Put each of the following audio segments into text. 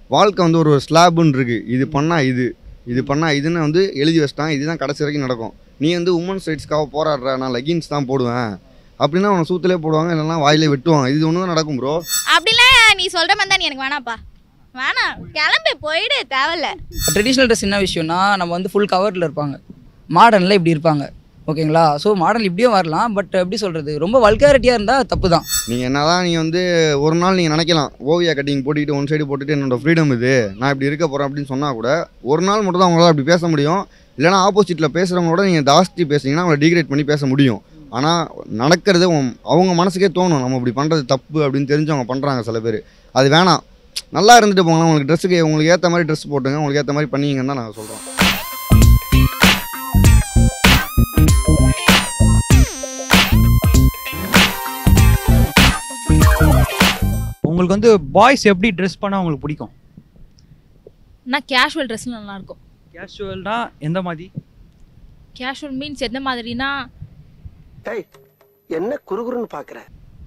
வாழ்க்கை வந்து ஒரு ஸ்லாப்னு இருக்குது இது பண்ணால் இது இது பண்ணால் இதுன்னு வந்து எழுதி வச்சிட்டான் இதுதான் கடைசி வரைக்கும் நடக்கும் நீ வந்து உமன்ஸ் ரைட்ஸ்க்காக போராடுற நான் லெகின்ஸ் தான் போடுவேன் அப்படின்னா அவனை சூத்திலே போடுவாங்க இல்லைன்னா வாயிலே வெட்டுவாங்க இது ஒன்று தான் நடக்கும் ப்ரோ அப்படிலாம் நீ சொல்ற மாதிரி தான் நீ எனக்கு வேணாப்பா வேணாம் கிளம்பி போயிடு தேவையில்ல ட்ரெடிஷ்னல் ட்ரெஸ் என்ன விஷயம்னா நம்ம வந்து ஃபுல் கவரில் இருப்பாங்க மாடர்னில் இப்படி இருப்பாங்க ஓகேங்களா ஸோ மாடர்ன் இப்படியும் வரலாம் பட் எப்படி சொல்கிறது ரொம்ப வல்காரிட்டியாக இருந்தால் தப்பு தான் நீங்கள் என்னதான் நீ வந்து ஒரு நாள் நீங்கள் நினைக்கலாம் ஓவியா கட்டிங் போட்டுக்கிட்டு ஒன் சைடு போட்டுட்டு என்னோட ஃப்ரீடம் இது நான் இப்படி இருக்க போகிறேன் அப்படின்னு சொன்னால் கூட ஒரு நாள் மட்டும் தான் அவங்களால அப்படி பேச முடியும் இல்லைனா ஆப்போசிட்டில் பேசுகிறவங்களோட நீங்கள் ஜாஸ்தி பேசுனீங்கன்னா அவங்களை டிகிரேட் பண்ணி பேச முடியும் ஆனால் நடக்கிறது உன்- அவங்க மனசுக்கே தோணும் நம்ம இப்படி பண்ணுறது தப்பு அப்படின்னு தெரிஞ்சு அவங்க பண்ணுறாங்க சில பேர் அது வேணாம் நல்லா இருந்துட்டு போங்க உங்களுக்கு ட்ரெஸ்ஸுக்கு உங்களுக்கு ஏற்ற மாதிரி ட்ரெஸ் போட்டுங்க உங்களுக்கு ஏற்ற மாதிரி பண்ணிங்கன்னு தான் நாங்கள் சொல்கிறோம் உங்களுக்கு வந்து பாய்ஸ் எப்படி ட்ரெஸ் பண்ணால் உங்களுக்கு பிடிக்கும் நான் கேஷுவல் ட்ரெஸ்ஸில் நல்லாயிருக்கும் கேஷுவல்னா எந்த மாதிரி கேஷுவல் மீன்ஸ் எந்த மாதிரினா என்ன குறுகுறுன்னு பாக்குற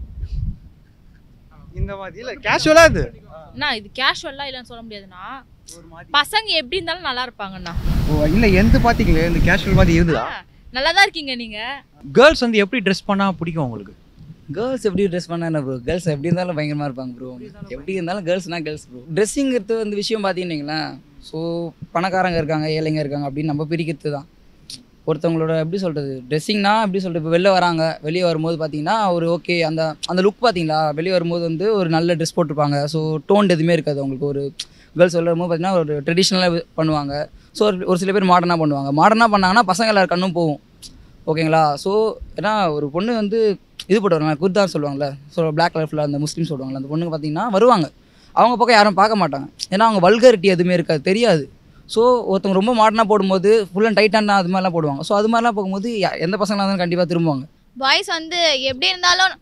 இந்த மாதிரி இல்லை கேஷுவலாக இது நான் இது கேஷுவலாக இல்லைன்னு சொல்ல முடியாதுண்ணா பசங்க எப்படி இருந்தாலும் நல்லா இருப்பாங்கண்ணா ஓ இல்லை எந்த பார்த்தீங்களே இந்த கேஷுவல் மாதிரி இருந்ததா நல்லா தான் இருக்கீங்க நீங்கள் கேர்ள்ஸ் வந்து எப்படி ட்ரெஸ் பண்ணால் பிடிக்கும் உங்களுக்கு கேர்ள்ஸ் எப்படி ட்ரெஸ் பண்ணா என்ன ப்ரோ கேர்ள்ஸ் எப்படி இருந்தாலும் பயங்கரமாக இருப்பாங்க ப்ரோ எப்படி இருந்தாலும் கேர்ள்ஸ்னா கேர்ள்ஸ் ப்ரோ ட்ரெஸ்ஸிங்கிறது வந்து விஷயம் பார்த்தீங்கன்னீங்களேன் ஸோ பணக்காரங்க இருக்காங்க ஏழைங்க இருக்காங்க அப்படின்னு நம்ம பிரிக்கிறது தான் ஒருத்தவங்களோட எப்படி சொல்கிறது ட்ரெஸ்ஸிங்னா எப்படி சொல்கிறது இப்போ வெளில வராங்க வெளியே வரும்போது பார்த்தீங்கன்னா ஒரு ஓகே அந்த அந்த லுக் பார்த்தீங்களா வெளியே வரும்போது வந்து ஒரு நல்ல ட்ரெஸ் போட்டிருப்பாங்க ஸோ டோன் எதுவுமே இருக்காது அவங்களுக்கு ஒரு கேர்ள்ஸ் வரும்போது பார்த்தீங்கன்னா ஒரு ட்ரெடிஷ்னலாக பண்ணுவாங்க ஸோ ஒரு ஒரு சில பேர் மாடர்னாக பண்ணுவாங்க மாடர்னாக பண்ணாங்கன்னா பசங்க எல்லார் கண்ணும் போகும் ஓகேங்களா ஸோ ஏன்னா ஒரு பொண்ணு வந்து இது போட்டு வருவாங்க குர்தான் சொல்லுவாங்கல்ல ஸோ பிளாக் கலர் ஃபுல்லாக அந்த முஸ்லீம் சொல்லுவாங்கல்ல அந்த பொண்ணுங்க பார்த்தீங்கன்னா வருவாங்க அவங்க பக்கம் யாரும் பார்க்க மாட்டாங்க ஏன்னா அவங்க வல்கரிட்டி எதுவுமே இருக்காது தெரியாது ஸோ ஒருத்தவங்க ரொம்ப மாடர்னாக போடும்போது ஃபுல் அண்ட் டைட்டான அது மாதிரிலாம் போடுவாங்க ஸோ அது மாதிரிலாம் போகும்போது யா- எந்த பசங்களாக இருந்தாலும் கண்டிப்பாக திரும்புவாங்க பாய்ஸ் வந்து எப்படி இருந்தாலும்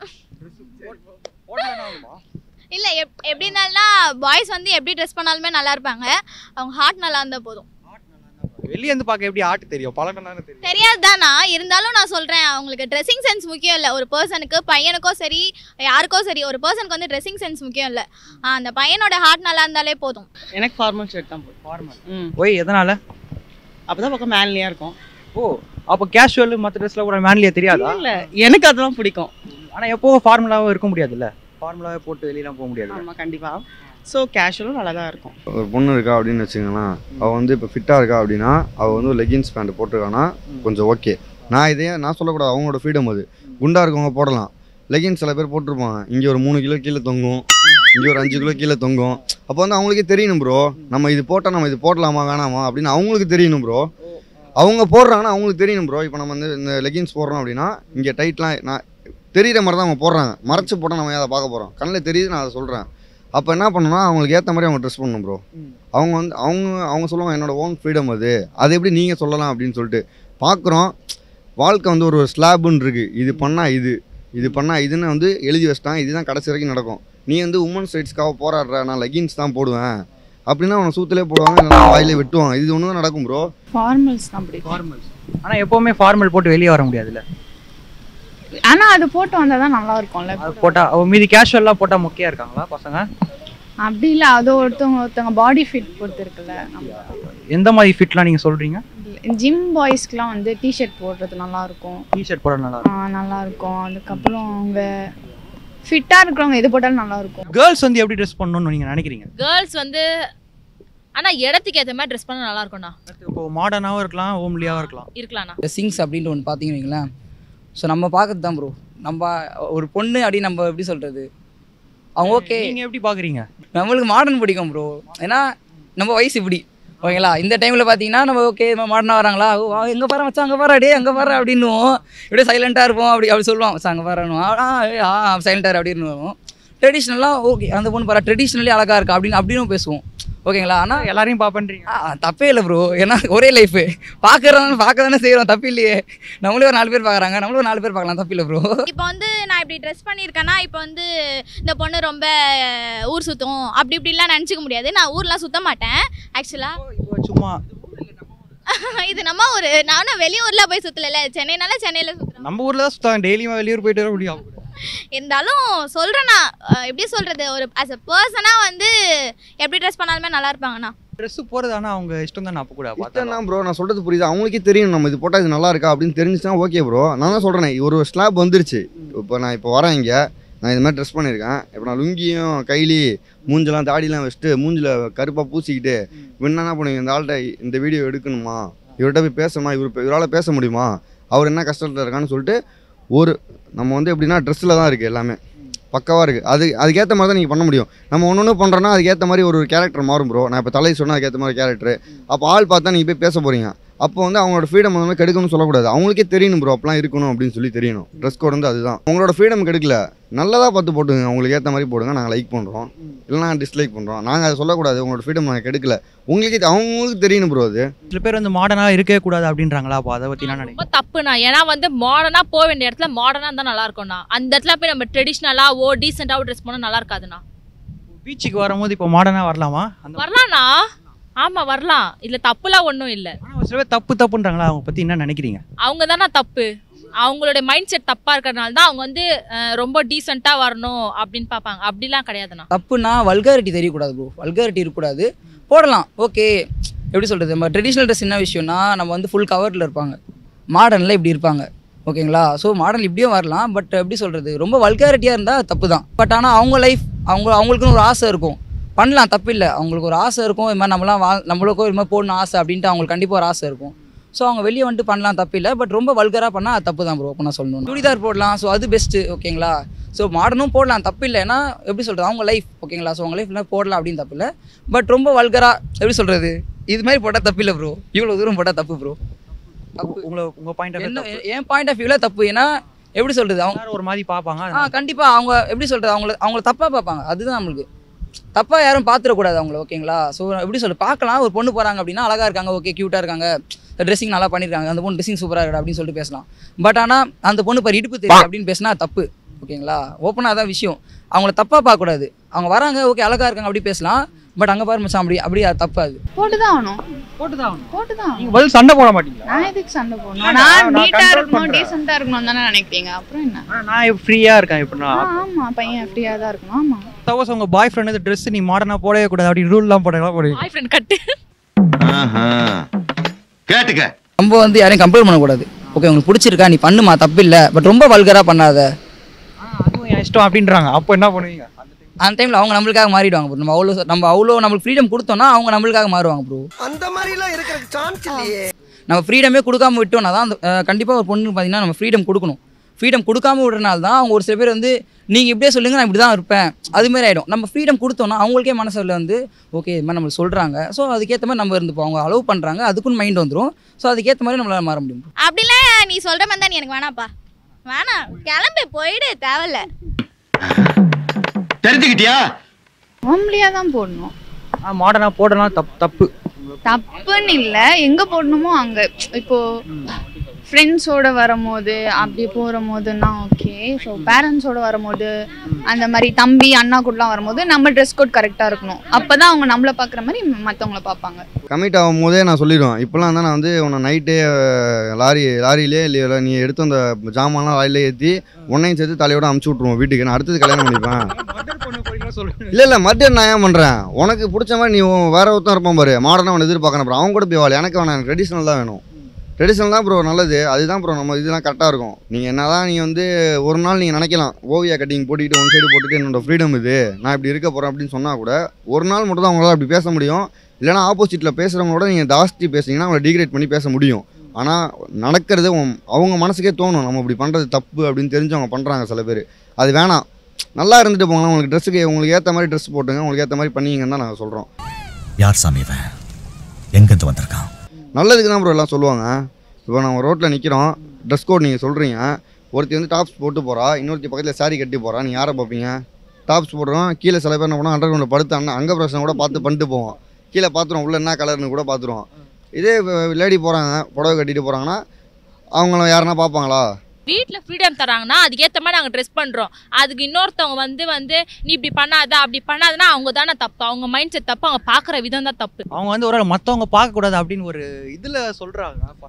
இல்ல எப்- எப்படி இருந்தாலும் பாய்ஸ் வந்து எப்படி ட்ரெஸ் பண்ணாலுமே நல்லா இருப்பாங்க அவங்க ஹார்ட் நல்லா இருந்தா போதும் வெளியே இருந்து பார்க்க எப்படி ஆட்டு தெரியும் பழக்கம் தானே தெரியும் தெரியாது தானா இருந்தாலும் நான் சொல்றேன் அவங்களுக்கு ட்ரெஸ்ஸிங் சென்ஸ் முக்கியம் இல்லை ஒரு பர்சனுக்கு பையனுக்கோ சரி யாருக்கோ சரி ஒரு பர்சனுக்கு வந்து ட்ரெஸ்ஸிங் சென்ஸ் முக்கியம் இல்லை அந்த பையனோட ஹார்ட் நல்லா இருந்தாலே போதும் எனக்கு ஃபார்மல் ஷர்ட் தான் போதும் ஃபார்மல் ம் ஓய் எதனால அப்பதான் பக்கம் மேன்லியா இருக்கும் ஓ அப்போ கேஷுவல் மற்ற ட்ரெஸ்ல கூட மேன்லியே தெரியாதா இல்ல எனக்கு அதெல்லாம் பிடிக்கும் ஆனால் எப்போ ஃபார்முலாவும் இருக்க முடியாதுல்ல ஃபார்முலாவே போட்டு வெளியெல்லாம் போக முடியாது ஆமா கண்டிப்பா ஸோ கேஷுவலும் நல்லா தான் இருக்கும் ஒரு பொண்ணு இருக்கா அப்படின்னு வச்சுக்கோங்களேன் அவள் வந்து இப்போ ஃபிட்டாக இருக்கா அப்படின்னா அவள் வந்து ஒரு லெகின்ஸ் பேண்ட் போட்டிருக்கானா கொஞ்சம் ஓகே நான் இதே நான் சொல்லக்கூடாது அவங்களோட ஃப்ரீடம் அது குண்டா இருக்கவங்க போடலாம் லெகின்ஸ் சில பேர் போட்டிருப்பாங்க இங்கே ஒரு மூணு கிலோ கீழே தொங்கும் இங்கே ஒரு அஞ்சு கிலோ கீழே தொங்கும் அப்போ வந்து அவங்களுக்கே தெரியணும் ப்ரோ நம்ம இது போட்டால் நம்ம இது போடலாமா வேணாமா அப்படின்னு அவங்களுக்கு தெரியணும் ப்ரோ அவங்க போடுறாங்கன்னா அவங்களுக்கு தெரியணும் ப்ரோ இப்போ நம்ம வந்து இந்த லெகின்ஸ் போடுறோம் அப்படின்னா இங்கே டைட்லாம் நான் தெரியிற மாதிரி தான் அவங்க போடுறாங்க மறைச்சு போட்டால் நம்ம ஏன் அதை பார்க்க போகிறோம் கண்ணில் தெரியுது நான் அதை சொல்கிறேன் அப்போ என்ன பண்ணணும்னா அவங்களுக்கு ஏற்ற மாதிரி அவங்க ட்ரெஸ் பண்ணணும் ப்ரோ அவங்க வந்து அவங்க அவங்க சொல்லுவாங்க என்னோட ஓன் ஃப்ரீடம் அது அது எப்படி நீங்கள் சொல்லலாம் அப்படின்னு சொல்லிட்டு பார்க்குறோம் வாழ்க்கை வந்து ஒரு ஸ்லாப்னு இருக்குது இது பண்ணால் இது இது பண்ணால் இதுன்னு வந்து எழுதி வச்சிட்டான் இதுதான் கடைசி வரைக்கும் நடக்கும் நீ வந்து உமன்ஸ் ரைட்ஸ்க்காக போராடுற நான் லெகின்ஸ் தான் போடுவேன் அப்படின்னா அவனை சூத்திலே போடுவாங்க இல்லைன்னா வாயிலே வெட்டுவாங்க இது ஒன்று தான் நடக்கும் ப்ரோ ஃபார்மல்ஸ் தான் பிடிக்கும் ஃபார்மல் ஆனால் எப்போவுமே ஃபார்மல் போட்டு வெளியே வர முடியாதுல்ல ஆனா அது போட்டு வந்தா தான் நல்லா இருக்கும்ல அது போட்டால் மீதி கேஷுவல்லாம் போட்டால் முக்கியம் இருக்காங்களா பசங்க அப்படி இல்ல அது ஒருத்தவங்க ஒருத்தவங்க பாடி ஃபிட் பொறுத்து இருக்குல்ல எந்த மாதிரி ஃபிட்லாம் நீங்கள் சொல்கிறீங்க ஜிம் பாய்ஸ்க்குலாம் வந்து டிஷர்ட் போடுறது நல்லா இருக்கும் டிஷர்ட் போட நல்லா ஆ, நல்லா இருக்கும் அதுக்கப்புறம் அவங்க ஃபிட்டா இருக்கிறவங்க எது போட்டாலும் நல்லா இருக்கும் கேர்ள்ஸ் வந்து எப்படி ட்ரெஸ் பண்ணணும்னு நீங்கள் நினைக்கிறீங்க கேர்ள்ஸ் வந்து ஆனால் இடத்துக்கு ஏற்ற மாதிரி ட்ரெஸ் பண்ண நல்லா இருக்கும்ண்ணா இப்போ மாடர்னாகவும் இருக்கலாம் ஹோம்லியாகவும் இருக்கலாம் இருக்கலாம்ண்ணா ட்ரெஸ்ஸிங்ஸ் அப்படின்ட்டு ஒன்று பார்த்தீங்கன்னு வைங்களேன் ஸோ நம்ம பார்க்கறது தான் ப்ரோ நம்ம ஒரு பொண்ணு அப்படின்னு நம்ம எப்படி சொல்கிறது அவங்க ஓகே நீங்கள் எப்படி பார்க்குறீங்க நம்மளுக்கு மாடர்ன் பிடிக்கும் ப்ரோ ஏன்னா நம்ம வயசு இப்படி ஓகேங்களா இந்த டைமில் பார்த்தீங்கன்னா நம்ம ஓகே மாடர்னாக வராங்களா ஓ வா, எங்க பாரு மச்சான் அங்கே பாரு டே அங்கே பாரு அப்படின்னுவோம் இப்படியே சைலண்ட்டாக இருப்போம் அப்படி அப்படி சொல்லுவான் மச்சான் அங்கே பாருன்னு ஆ ஆ சைலண்ட்டாக அப்படின்னு ட்ரெடிஷ்னலாக ஓகே அந்த பொண்ணு பாரு ட்ரெடிஷ்னலி அழகாக இருக்கா அப்படின்னு அப்படின்னு பேசுவோம் ஓகேங்களா ஆனால் எல்லாரையும் பார்ப்பேன்றீங்க ஆ, தப்பே இல்லை ப்ரோ ஏன்னா ஒரே லைஃபு பார்க்குறதான பார்க்க தானே செய்கிறோம் தப்பு இல்லையே நம்மளே ஒரு நாலு பேர் பார்க்குறாங்க நம்மளும் ஒரு நாலு பேர் பார்க்கலாம் தப்பு இல்லை ப்ரோ இப்போ வந்து நான் இப்படி ட்ரெஸ் பண்ணியிருக்கேன்னா இப்போ வந்து இந்த பொண்ணு ரொம்ப ஊர் சுத்தும் அப்படி இப்படிலாம் நினச்சிக்க முடியாது நான் ஊர்லாம் சுத்த மாட்டேன் ஆக்சுவலாக இப்போ சும்மா இது நம்ம ஒரு நானும் வெளியூர்ல போய் சுத்தல சென்னைனால சென்னையில சுத்துறேன் நம்ம ஊரில் தான் சுத்தாங்க டெய்லியும் வெளியூர் போயிட்டு வர முடியும் இருந்தாலும் சொல்கிறேண்ணா எப்படி சொல்கிறது ஒரு ஆஸ் அ பர்சனாக வந்து எப்படி ட்ரெஸ் பண்ணாலுமே நல்லா இருப்பாங்கண்ணா ட்ரெஸ் போறது ஆனா அவங்க இஷ்டம் தான் அப்ப கூட பார்த்தா இஷ்டம் ப்ரோ நான் சொல்கிறது புரியுது அவங்களுக்கே தெரியும் நம்ம இது போட்டால் இது நல்லா இருக்கா அப்படின்னு தெரிஞ்சுச்சுன்னா ஓகே ப்ரோ நான் தான் சொல்கிறேன் ஒரு ஸ்லாப் வந்துருச்சு இப்போ நான் இப்போ வரேன் இங்கே நான் இது மாதிரி ட்ரெஸ் பண்ணியிருக்கேன் இப்போ நான் லுங்கியும் கைலி மூஞ்செல்லாம் தாடிலாம் வச்சுட்டு மூஞ்சில் கருப்பாக பூசிக்கிட்டு என்ன என்ன பண்ணுவீங்க இந்த ஆள்கிட்ட இந்த வீடியோ எடுக்கணுமா இவர்கிட்ட போய் பேசணுமா இவர் இவரால் பேச முடியுமா அவர் என்ன கஷ்டத்தில் இருக்கான்னு சொல்லிட்டு ஒரு நம்ம வந்து எப்படின்னா ட்ரெஸ்ஸில் தான் இருக்குது எல்லாமே பக்காவாக இருக்குது அது அதுக்கேற்ற மாதிரி தான் நீங்கள் பண்ண முடியும் நம்ம ஒன்று ஒன்று பண்ணுறோன்னா அதுக்கேற்ற மாதிரி ஒரு கேரக்டர் மாறும் ப்ரோ நான் இப்போ தலை சொன்னால் அதுக்கேற்ற மாதிரி கேரக்டர் அப்போ ஆள் பார்த்தா நீங்கள் போய் பேச போகிறீங்க அப்போ வந்து அவங்களோட ஃப்ரீடம் வந்து கெடுக்கணும்னு சொல்லக்கூடாது அவங்களுக்கே தெரியணும் ப்ரோ அப்பலாம் இருக்கணும் அப்படின்னு சொல்லி தெரியணும் ட்ரெஸ் கோட் வந்து அதுதான் உங்களோட ஃப்ரீடம் கெடுக்கல நல்லதாக பார்த்து போட்டுங்க உங்களுக்கு ஏற்ற மாதிரி போடுங்க நாங்கள் லைக் பண்ணுறோம் இல்லைனா டிஸ்லைக் பண்ணுறோம் நாங்கள் அதை சொல்லக்கூடாது உங்களோட ஃப்ரீடம் நாங்கள் கெடுக்கல உங்களுக்கே தெ- அவங்களுக்கு தெரியணும் ப்ரோ அது சில பேர் வந்து மாடர்னா இருக்கவே கூடாது அப்படின்றாங்களா அப்போ அதை பத்தி என்ன நினைக்கிறீங்க ரொம்ப தப்புண்ணா ஏன்னா வந்து மாடர்னா போக வேண்டிய இடத்துல மாடர்னா இருந்தா நல்லா இருக்கும்ண்ணா அந்த இடத்துல போய் நம்ம ட்ரெடிஷ்னலா ஓ டீசெண்டாவும் ட்ரெஸ் பண்ணா நல்லா இருக்காதுண்ணா பீச்சுக்கு வரும்போது இப்போ மாடர்னா வரலாமா அந்த வரலாம்ண்ணா ஆமா வரலாம் இதுல தப்புலாம் ஒன்றும் இல்லை ஆனா ஒரு சில பேர் தப்பு தப்புன்றாங்களா அவங்க பத்தி என்ன நினைக்கிறீங்க அவங்க தானே தப்பு அவங்களுடைய மைண்ட் செட் தப்பா இருக்கிறதுனால தான் அவங்க வந்து அஹ், ரொம்ப டீசெண்டா வரணும் அப்படின்னு பார்ப்பாங்க அப்படிலாம் கிடையாதுண்ணா தப்புனா வல்காரிட்டி தெரியக்கூடாது ப்ரோ வல்காரிட்டி இருக்கக்கூடாது போடலாம் ஓகே எப்படி சொல்கிறது நம்ம ட்ரெடிஷ்னல் ட்ரெஸ் என்ன விஷயம்னா நம்ம வந்து ஃபுல் கவரில் இருப்பாங்க மாடர்னில் இப்படி இருப்பாங்க ஓகேங்களா ஸோ மாடர்ன் இப்படியும் வரலாம் பட் எப்படி சொல்கிறது ரொம்ப வல்காரிட்டியாக இருந்தால் தப்பு தான் பட் ஆனால் அவங்க லைஃப் அவங்க அவங்களுக்குன்னு ஒரு ஆசை இருக்கும் பண்ணலாம் தப்பு இல்லை அவங்களுக்கு ஒரு ஆசை இருக்கும் இது மாதிரி நம்மளாம் வா நம்மளுக்கும் இது மாதிரி போடணும் ஆசை அப்படின்ட்டு அவங்களுக்கு கண்டிப்பாக ஒரு ஆசை இருக்கும் ஸோ அவங்க வெளியே வந்துட்டு பண்ணலாம் தப்பு இல்லை பட் ரொம்ப வல்கராக பண்ணால் அது தப்பு தான் ப்ரோ நான் சொல்லணும் சுடிதார் போடலாம் ஸோ அது பெஸ்ட்டு ஓகேங்களா ஸோ மாடர்னும் போடலாம் தப்பு இல்லை ஏன்னா எப்படி சொல்கிறது அவங்க லைஃப் ஓகேங்களா ஸோ அவங்க லைஃப்ல போடலாம் அப்படின்னு தப்பு இல்லை பட் ரொம்ப வல்கரா எப்படி சொல்கிறது இது மாதிரி போட்டால் தப்பு இல்லை ப்ரோ இவ்வளோ தூரம் போட்டால் தப்பு ப்ரோ தப்பு உங்களை உங்க பாயிண்ட் ஆஃப் என்ன என் பாயிண்ட் ஆஃப் வியூவில் தப்பு ஏன்னா எப்படி சொல்கிறது அவங்க எல்லாரும் ஒரு மாதிரி பார்ப்பாங்க ஆ கண்டிப்பாக அவங்க எப்படி சொல்கிறது அவங்கள அவங்கள தப்பாக பார்ப்பாங்க அதுதான் நம்மளுக்கு தப்பாக யாரும் பார்த்துடக்கூடாது அவங்கள ஓகேங்களா ஸோ எப்படி சொல்ல பார்க்கலாம் ஒரு பொண்ணு போகிறாங்க அப்படின்னா அழகாக இருக்காங்க ஓகே க்யூட்டாக இருக்காங்க ட்ரெஸ்ஸிங் நல்லா பண்ணியிருக்காங்க அந்த பொண்ணு ட்ரெஸ்ஸிங் சூப்பராக இருக்கா அப்படின்னு சொல்லிட்டு பேசலாம் பட் ஆனால் அந்த பொண்ணு பாரு இடுப்பு தெரியும் அப்படின்னு பேசினா தப்பு ஓகேங்களா ஓப்பனாக தான் விஷயம் அவங்கள தப்பாக பார்க்கக்கூடாது அவங்க வராங்க ஓகே அழகாக இருக்காங்க அப்படி பேசலாம் பட் அங்கே பாரு மச்சான் அப்படி அப்படி அது தப்பு அது போட்டு தான் ஆகணும் போட்டு தான் ஆகணும். போட்டு தான் ஆகணும் நீங்க பதில் சண்டை போட மாட்டீங்களா நான் எதுக்கு சண்டை போடணும் இல்ல, நான் நான் நீட்டா control இருக்கணும் பண்றேன். டீசெண்டா இருக்கணும் தானே நினைக்கிறீங்க அப்புறம் என்ன ஆனா நான் ஃப்ரீயா இருக்கேன் எப்படின்னா ஆ, ஆமா பையன் ஃப்ரீயா தான் இருக்கணும் ஆமா சப்போஸ் உங்க பாய் ஃப்ரெண்ட் ட்ரெஸ் நீ மாடர்னா போடவே கூடாது அப்படி ரூல்லாம் போடலாம் போடுவீங்க பாய் ஃப்ரெண்ட் கட்டு கேட்டுக்க நம்ம வந்து யாரையும் கம்பேர் பண்ணக்கூடாது ஓகே உங்களுக்கு பிடிச்சிருக்கா நீ பண்ணுமா தப்பு இல்லை பட் ரொம்ப வல்கராக பண்ணாத ஆ, அதுவும் என் இஷ்டம் அப்படின்றாங்க அப்போ என்ன பண்ணுவீங்க அந்த time அந்த டைமில் அவங்க நம்மளுக்காக மாறிடுவாங்க bro. நம்ம அவ்வளோ நம்ம அவ்வளோ நம்மளுக்கு ஃப்ரீடம் கொடுத்தோம்னா அவங்க நம்மளுக்காக மாறுவாங்க ப்ரோ அந்த மாதிரிலாம் இருக்கிறதுக்கு சான்ஸ் இல்லையே நம்ம ஃப்ரீடமே கொடுக்காம விட்டோம்னா தான் கண்டிப்பாக ஒரு பொண்ணு பார்த்தீங்கன்னா நம்ம ஃப்ரீடம் கொடுக்கணும் ஃப்ரீடம் கொடுக்காம விடுறனால தான் அவங்க ஒரு சில பேர் வந்து நீங்கள் இப்படியே சொல்லுங்க நான் இப்படி தான் இருப்பேன் அதுமாரி ஆகிடும் நம்ம ஃப்ரீடம் கொடுத்தோம்னா அவங்களுக்கே மனசில் வந்து ஓகே இது மாதிரி நம்மளுக்கு சொல்கிறாங்க ஸோ அதுக்கேற்ற மாதிரி நம்ம இருந்துப்போம் அவங்க அலோவ் பண்ணுறாங்க அதுக்குன்னு மைண்ட் வந்துடும் ஸோ அதுக்கேற்ற மாதிரி நம்மளால மாற முடியும் அப்படிலாம் நீ சொல்கிற மாதிரி தான் நீ எனக்கு வேணாப்பா வேணாம் கிளம்பு போயிடு தேவையில்ல தெரிஞ்சுக்கிட்டியா ஹோம்லியா தான் போடணும் ஆ மாடர்னா போடலாம் தப்பு தப்பு தப்புன்னு இல்லை எங்க போடணுமோ அங்க இப்போ ஃப்ரெண்ட்ஸோட வரும்போது அப்படி போகிற போதுன்னா ஓகே ஸோ பேரண்ட்ஸோட வரும்போது அந்த மாதிரி தம்பி அண்ணா கூடலாம் வரும்போது நம்ம ட்ரெஸ் கோட் கரெக்டாக இருக்கணும் அப்போ தான் அவங்க நம்மளை பார்க்குற மாதிரி மற்றவங்கள பார்ப்பாங்க கமிட் ஆகும் போதே நான் சொல்லிடுவேன் இப்போலாம் தான் நான் வந்து உன்னை நைட்டே லாரி லாரியிலே இல்லை நீ எடுத்து அந்த ஜாமான்லாம் லாரியிலே ஏற்றி உன்னையும் சேர்த்து தலையோட அமுச்சு விட்ருவோம் வீட்டுக்கு நான் அடுத்தது கல்யாணம் பண்ணிப்பேன் மர்டர் பண்ண போறீங்களா சொல்லுங்க இல்லை இல்லை மர்டர் நான் ஏன் பண்ணுறேன் உனக்கு பிடிச்ச மாதிரி நீ உன் வேற ஒருத்தன் இருப்பான் பாரு மாடர்னாக அவனை எதிர்பார்க்கணும் ப்ரோ அவன் கூட போய் வாழ எனக்கு வேணாம் எனக்கு ட்ரெடிஷ்னல் தான் வேணும் ட்ரெடிஷ்னல் தான் ப்ரோ நல்லது அதுதான் ப்ரோ நம்ம இதெல்லாம் கரெக்டாக இருக்கும் நீங்கள் என்ன தான் நீங்கள் வந்து ஒரு நாள் நீங்கள் நினைக்கலாம் ஓவியா கட்டிங் போட்டுக்கிட்டு ஒன் சைடு போட்டுட்டு என்னோட ஃப்ரீடம் இது நான் இப்படி இருக்க போகிறேன் அப்படின்னு சொன்னால் கூட ஒரு நாள் மட்டும் தான் அவங்களால அப்படி பேச முடியும் இல்லைனா ஆப்போசிட்டில் பேசுகிறவங்களோட நீங்கள் ஜாஸ்தி பேசுனீங்கன்னா அவங்கள டிகிரேட் பண்ணி பேச முடியும் ஆனால் நடக்கிறது உன்- அவங்க மனசுக்கே தோணும் நம்ம இப்படி பண்ணுறது தப்பு அப்படின்னு தெரிஞ்சவங்க பண்ணுறாங்க சில பேர் அது வேணாம் நல்லா இருந்துட்டு போங்களேன் உங்களுக்கு ட்ரெஸ்ஸுக்கு உங்களுக்கு ஏற்ற மாதிரி ட்ரெஸ் போட்டுங்க உங்களுக்கு ஏற்ற மாதிரி பண்ணிங்கன்னு தான் நாங்கள் சொல்கிறோம் யார் சாமி இவன் எங்கேருந்து வந்திருக்கான் நல்லதுக்கு தான் ப்ரோ எல்லாம் சொல்லுவாங்க இப்போ நம்ம ரோட்டில் நிற்கிறோம் ட்ரெஸ் கோட் நீங்கள் சொல்கிறீங்க ஒருத்தி வந்து டாப்ஸ் போட்டு போகிறா இன்னொருத்தி பக்கத்தில் saree கட்டி போகிறா நீங்கள் யாரை பார்ப்பீங்க டாப்ஸ் போடுறோம் கீழே சில பேர் என்ன பண்ணுவோம் அண்டர் கிரவுண்டில் படுத்து அண்ணன் அங்க பிரச்சனை கூட பார்த்து பண்ணிட்டு போவோம் கீழே பார்த்துருவோம் உள்ள என்ன கலர்னு கூட பார்த்துருவோம் இதே லேடி போகிறாங்க புடவை கட்டிட்டு போகிறாங்கன்னா அவங்கள யாருன்னா பார்ப்பாங்களா வீட்டில் ஃப்ரீடம் தராங்கன்னா அதுக்கேற்ற மாதிரி நாங்கள் ட்ரெஸ் பண்ணுறோம் அதுக்கு இன்னொருத்தவங்க வந்து வந்து நீ இப்படி பண்ணாத அப்படி பண்ணாதன்னா அவங்க தானே தப்பு அவங்க மைண்ட் செட் தப்பு அவங்க பார்க்குற விதம் தான் தப்பு அவங்க வந்து ஒரு மற்றவங்க பார்க்கக்கூடாது அப்படின்னு ஒரு இதில் சொல்கிறாங்க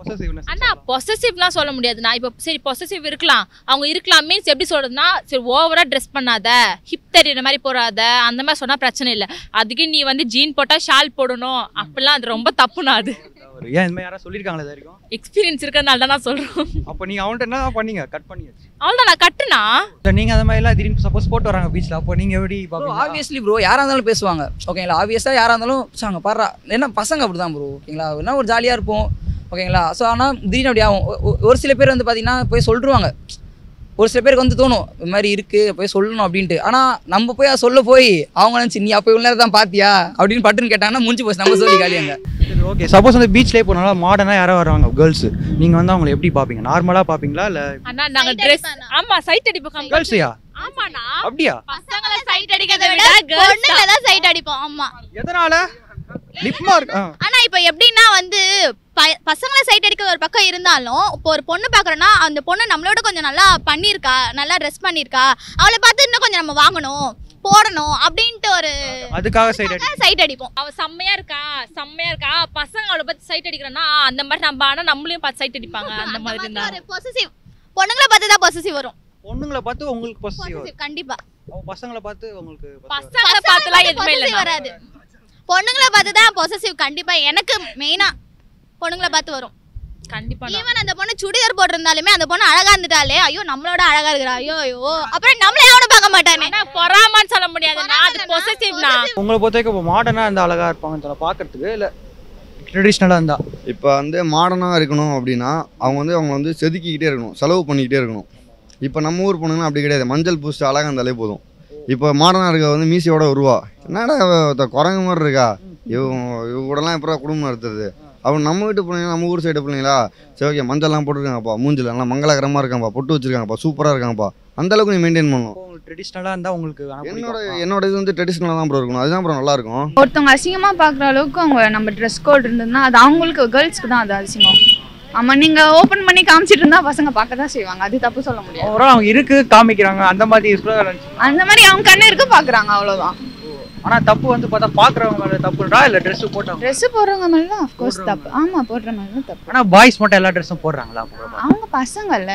பொசசிவ்னஸ் அண்ணா பொசசிவ்லாம் சொல்ல முடியாதுண்ணா இப்போ சரி பொசசிவ் இருக்கலாம் அவங்க இருக்கலாம் மீன்ஸ் எப்படி சொல்றதுன்னா சரி ஓவரா ட்ரெஸ் பண்ணாத ஹிப் தெரியுற மாதிரி போடாத அந்த மாதிரி சொன்னா பிரச்சனை இல்லை அதுக்கு நீ வந்து ஜீன் போட்டா ஷால் போடணும் அப்படிலாம் அது ரொம்ப தப்புண்ணா அது ஏன் இந்த மாதிரி யாராவது சொல்லியிருக்காங்களா இது வரைக்கும் எக்ஸ்பீரியன்ஸ் இருக்கிறதுனால தான் நான் சொல்றோம் அப்போ நீங்கள் அவன்கிட்ட என்ன பண்ணீங்க கட் பண்ணியாச்சு அவ்வளோதான் நான் கட்டுனா இல்லை நீங்கள் அந்த மாதிரிலாம் திடீர்னு சப்போஸ் போட்டு வராங்க பீச்சில் அப்போ நீங்கள் எப்படி ப்ரோ பார்ப்பீங்க ஆப்வியஸ்லி ப்ரோ யாராக இருந்தாலும் பேசுவாங்க ஓகேங்களா ஆப்வியஸாக யாராக இருந்தாலும் சாங்க பாடுறா என்ன பசங்க அப்படி தான் ப்ரோ ஓகேங்களா என்ன ஒரு ஜாலியாக இருப்போம் ஓகேங்களா ஸோ ஆனால் திடீர்னு அப்படி ஆகும் ஒ- ஒ- ஒரு சில பேர் வந்து பார்த்தீங்கன்னா போய் சொல்லிடுவாங்க ஒரு சில பேருக்கு வந்து தோணும் இது மாதிரி இருக்குது போய் சொல்லணும் அப்படின்ட்டு ஆனால் நம்ம போய் அதை சொல்ல போய் அவங்க நினச்சி நீ அப்போ இவ்வளோ நேரம் தான் பார்த்தியா அப்படின்னு பட்டுன்னு கேட்டாங்கன்னா முடிஞ்சு போச்சு நம்ம சொல்லி காலியாங்க சரி ஓகே சப்போஸ் வந்து பீச்லேயே போனாலும் மாடர்னாக யாரோ வராங்க கேர்ள்ஸ் நீங்கள் வந்து அவங்களை எப்படி பார்ப்பீங்க நார்மலாக பார்ப்பீங்களா இல்லை அண்ணா நாங்க Sight ட்ரெஸ் அடிப்பானா? ஆமா சைட் அடிப்போம் கேர்ள்ஸையா ஆமாண்ணா அப்படியா பசங்களை சைட் அடிக்கிறத அதை விட விட girls பொண்ணுங்களை தான் சைட் அடிப்போம் ஆமா எதனால லிப்மா இருக்கு ஆ ஆனா இப்போ எப்படின்னா வந்து ப- பசங்களை சைட் அடிக்கிறது ஒரு பக்கம் இருந்தாலும் இப்போ ஒரு பொண்ணு பாக்குறோம்னா அந்த பொண்ணு நம்மளோட கொஞ்சம் நல்லா பண்ணியிருக்கா நல்லா ட்ரெஸ் பண்ணியிருக்கா அவளை பார்த்து இன்னும் கொஞ்சம் நம்ம வாங்கணும் போடணும் அப்படின்ட்டு ஒரு அதுக்காக சைடு அடி சைட் அடிப்போம் அவ செம்மையா இருக்கா செம்மையா இருக்கா பசங்க அவளை பத்தி சைட் அடிக்கிறனா அந்த மாதிரி நம்ம ஆனா நம்மளையும் பார்த்து சைட் அடிப்பாங்க அந்த மாதிரி இருந்தா ஒரு பொசசிவ் பொண்ணுங்களை பார்த்து தான் பொசசிவ் வரும் பொண்ணுங்களை பார்த்து உங்களுக்கு பொசிட்டிவ் பொசசிவ் கண்டிப்பா அவங்க பசங்களை பார்த்து உங்களுக்கு positive. பசங்களை பார்த்துலாம் எதுவுமே possessive இல்லை வராது பொண்ணுங்களை பார்த்து தான் பொசசிவ் கண்டிப்பா எனக்கு மெயினா பொண்ணுங்களை பார்த்து வரும் கண்டிப்பா ஈவன் அந்த பொண்ணு சுடிதார் போட்டிருந்தாலுமே அந்த பொண்ணு அழகா இருந்துட்டாலே ஐயோ நம்மளோட அழகா இருக்கிறா ஐயோ ஐயோ அப்புறம் நம்மளே எவனும் பார்க்க மாட்டானே ஆனா பொறாமன்னு சொல்ல முடியாதுண்ணா அது பொசசிவ்னா உங்களை பொறுத்த வரைக்கும் இப்போ மாடர்னாக இருந்தால் அழகாக இருப்பாங்கன்னு சொல்ல பார்க்கறதுக்கு இல்லை ட்ரெடிஷ்னலாக இருந்தா இப்போ வந்து மாடர்னாக இருக்கணும் அப்படின்னா அவங்க வந்து அவங்க வந்து செதுக்கிக்கிட்டே இருக்கணும் செலவு பண்ணிக்கிட்டே இருக்கணும் இப்போ நம்ம ஊர் பொண்ணுங்கன்னா அப்படி கிடையாது மஞ்சள் பூசிட்டு அழகாக இருந்தாலே போதும் இப்போ மாடர்னாக இருக்க வந்து மீசியோட வருவா என்னடா இவ ஒருத்த குரங்கு மாதிரி இருக்கா இவங்க இவங்க கூடலாம் எப்படா குடும்பம் நடத்துறது அவன் நம்ம வீட்டு பிள்ளைங்க நம்ம ஊர் சைடு பிள்ளைங்களா சரி ஓகே மஞ்சள்லாம் போட்டுருக்காங்கப்பா மூஞ்சில் நல்லா மங்களகரமாக இருக்காங்கப்பா பொட்டு வச்சிருக்காங்கப்பா சூப்பராக இருக்காங்கப்பா அந்த அளவுக்கு நீ மெயின்டைன் பண்ணணும் இப்போ உங்களுக்கு ட்ரெடிஷ்னலாக இருந்தால் உங்களுக்கு வேணா என்னோட பிடிக்கும். என்னோட இது வந்து ட்ரெடிஷ்னலாக தான் ப்ரோ இருக்கணும் அதுதான் ப்ரோ நல்லா இருக்கும் ஒருத்தவங்க அசிங்கமாக பார்க்குற அளவுக்கு அவங்க நம்ம ட்ரெஸ் கோட் இருந்ததுன்னா அது அவங்களுக்கு கேர்ள்ஸ்க்கு தான் அது அசிங்கம் ஆமாம் நீங்கள் ஓப்பன் பண்ணி காமிச்சிட்டு இருந்தா பசங்க பார்க்க தான் செய்வாங்க அது தப்பு சொல்ல முடியாது ஓவரால் அவங்க இருக்கு காமிக்கிறாங்க அந்த மாதிரி யூஸ்ஃபுல்லாக நினச்சி அந்த மாதிரி அவங்க கண்ணு இருக்கு பார்க்குறாங்க அவ்வளோதான் ஆனால் தப்பு வந்து பார்த்தா பார்க்குறவங்க மேலே தப்புன்றா இல்லை ட்ரெஸ்ஸு போட்டவங்க ட்ரெஸ் போடுறவங்க மேலே தான் அஃப்கோர்ஸ் தப்பு ஆமாம் போடுற மேலே தான் தப்பு ஆனால் பாய்ஸ் மட்டும் எல்லா ட்ரெஸ்ஸும் போடுறாங்களா அவங்க பசங்கல்ல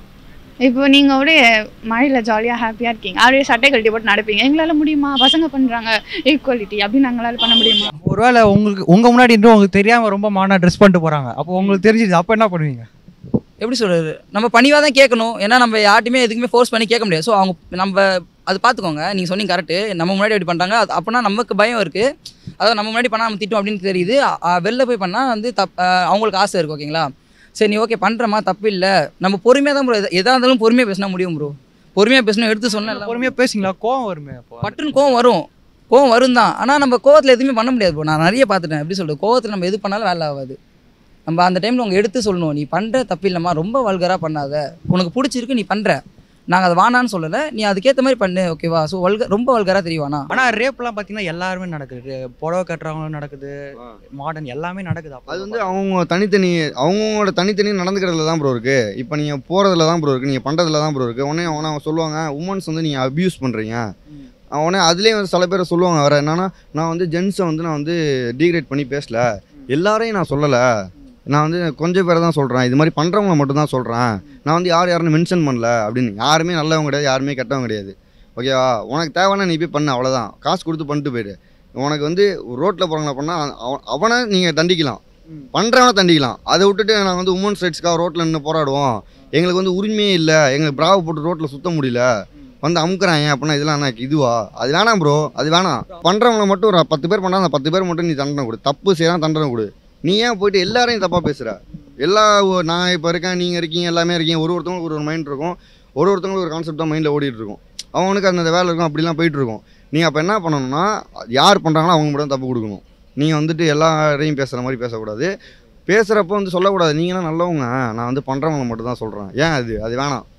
இப்போ நீங்கள் அப்படியே மழையில் ஜாலியாக ஹாப்பியாக இருக்கீங்க அப்படியே சட்டை கழட்டி போட்டு நடப்பீங்க எங்களால் முடியுமா பசங்க பண்ணுறாங்க ஈக்குவாலிட்டி அப்படின்னு எங்களால் பண்ண முடியுமா ஒருவேளை உங்களுக்கு உங்கள் முன்னாடி இன்னும் உங்களுக்கு தெரியாமல் ரொம்ப மாடர்னாக ட்ரெஸ் பண்ணிட்டு போகிறாங்க அப்போ உங்களுக்கு தெரிஞ்சுது அப்போ என்ன பண்ணுவீங்க எப்படி சொல்கிறது நம்ம பணிவாக தான் கேட்கணும் ஏன்னா நம்ம யார்ட்டையுமே எதுக்குமே ஃபோர்ஸ் பண்ணி கேட்க முடியாது ஸோ அவங்க நம்ம அது பார்த்துக்கோங்க நீங்கள் சொன்னீங்க கரெக்டு நம்ம முன்னாடி எப்படி பண்ணுறாங்க அது அப்போனா நமக்கு பயம் இருக்குது அதாவது நம்ம முன்னாடி பண்ணால் நம்ம திட்டம் அப்படின்னு தெரியுது அ- அ, வெளில போய் பண்ணால் வந்து தப் அ, அவங்களுக்கு ஆசை இருக்குது ஓகேங்களா சரி நீ ஓகே பண்ணுறமா தப்பு இல்லை நம்ம பொறுமையாக தான் ப்ரோ எதாக இருந்தாலும் பொறுமையாக பேசினா முடியும் ப்ரோ பொறுமையாக பேசணும் எடுத்து சொன்னால் பொறுமையாக பேசுங்களா கோவம் வருமே அப்போ பட்டுன்னு கோவம் வரும் கோவம் வரும் தான் ஆனால் நம்ம கோவத்தில் எதுவுமே பண்ண முடியாது ப்ரோ நான் நிறைய பார்த்துட்டேன் எப்படி சொல்கிறது கோவத்தில் நம்ம எது பண்ணாலும் வேலை ஆகாது நம்ம அந்த டைமில் உங்க எடுத்து சொல்லணும் நீ பண்ணுற தப்பு இல்லைம்மா ரொம்ப வல்கராக பண்ணாத உனக்கு பிடிச்சிருக்கு நீ பண்ணுற நாங்கள் அதை வானான்னு சொல்லலை நீ அதுக்கேற்ற மாதிரி பண்ணு ஓகேவா ஸோ வல்க ரொம்ப வல்கராக தெரியவானா ஆனால் ரேப்லாம் பார்த்தீங்கன்னா எல்லாருமே நடக்குது புடவை கட்டுறவங்களும் நடக்குது மாடர்ன் எல்லாமே நடக்குது அப்போ அது வந்து அவங்க தனித்தனி அவங்கவுங்களோட தனித்தனி நடந்துக்கிறதுல தான் ப்ரோ இருக்கு இப்போ நீங்கள் போகிறதுல தான் ப்ரோ இருக்கு நீங்கள் பண்ணுறதுல தான் ப்ரோ இருக்கு உடனே அவனை அவங்க சொல்லுவாங்க உமன்ஸ் வந்து நீங்கள் அப்யூஸ் பண்ணுறீங்க அவனே அதுலேயே வந்து சில பேர் சொல்லுவாங்க வேற என்னன்னா நான் வந்து ஜென்ஸை வந்து நான் வந்து டீக்ரேட் பண்ணி பேசல எல்லாரையும் நான் சொல்லலை நான் வந்து கொஞ்சம் பேரை தான் சொல்கிறேன் இது மாதிரி பண்ணுறவங்கள மட்டும் தான் சொல்கிறேன் நான் வந்து யார் யாருன்னு மென்ஷன் பண்ணல அப்படின்னு யாருமே நல்லவங்க கிடையாது யாருமே கெட்டவங்க கிடையாது ஓகேவா உனக்கு தேவைன்னா நீ போய் பண்ணு அவ்வளோதான் காசு கொடுத்து பண்ணிட்டு போயிடு உனக்கு வந்து ரோட்டில் போகிறவங்கள பண்ணால் அவனை நீங்கள் தண்டிக்கலாம் பண்ணுறவனை தண்டிக்கலாம் அதை விட்டுட்டு நாங்கள் வந்து உமன்ஸ் ரைட்ஸ்க்காக ரோட்டில் நின்று போராடுவோம் எங்களுக்கு வந்து உரிமையே இல்லை எங்களுக்கு பிராவ போட்டு ரோட்டில் சுத்த முடியல வந்து அமுக்குறாங்க அப்படின்னா இதெல்லாம் எனக்கு இதுவா அது வேணாம் ப்ரோ அது வேணாம் பண்ணுறவங்கள மட்டும் ஒரு பத்து பேர் பண்ணால் அந்த பத்து பேர் மட்டும் நீ தண்டனை கொடு தப்பு செய்யலாம் தண்டனை கொடு நீ ஏன் போயிட்டு எல்லாரையும் தப்பாக பேசுகிற எல்லா ஒ- நான் இப்போ இருக்கேன் நீங்கள் இருக்கீங்க எல்லாமே இருக்கீங்க ஒரு ஒருத்தவங்களுக்கு ஒரு ஒரு மைண்ட் இருக்கும் ஒரு ஒருத்தவங்களுக்கு ஒரு கான்செப்ட் தான் மைண்டில் ஓடிட்டு இருக்கும் அவனுக்கு அந்த வேலை இருக்கும் அப்படிலாம் போயிட்டு இருக்கும் நீங்கள் அப்போ என்ன பண்ணணும்னா யார் பண்ணுறாங்களோ அவங்க மட்டும் தப்பு கொடுக்கணும் நீங்கள் வந்துட்டு எல்லாரையும் பேசுகிற மாதிரி பேசக்கூடாது பேசுகிறப்ப வந்து சொல்லக்கூடாது நீங்களாம் நல்லவங்க நான் வந்து பண்ணுறவங்க மட்டும் தான் சொல்கிறேன் ஏன் அது அது வேணாம்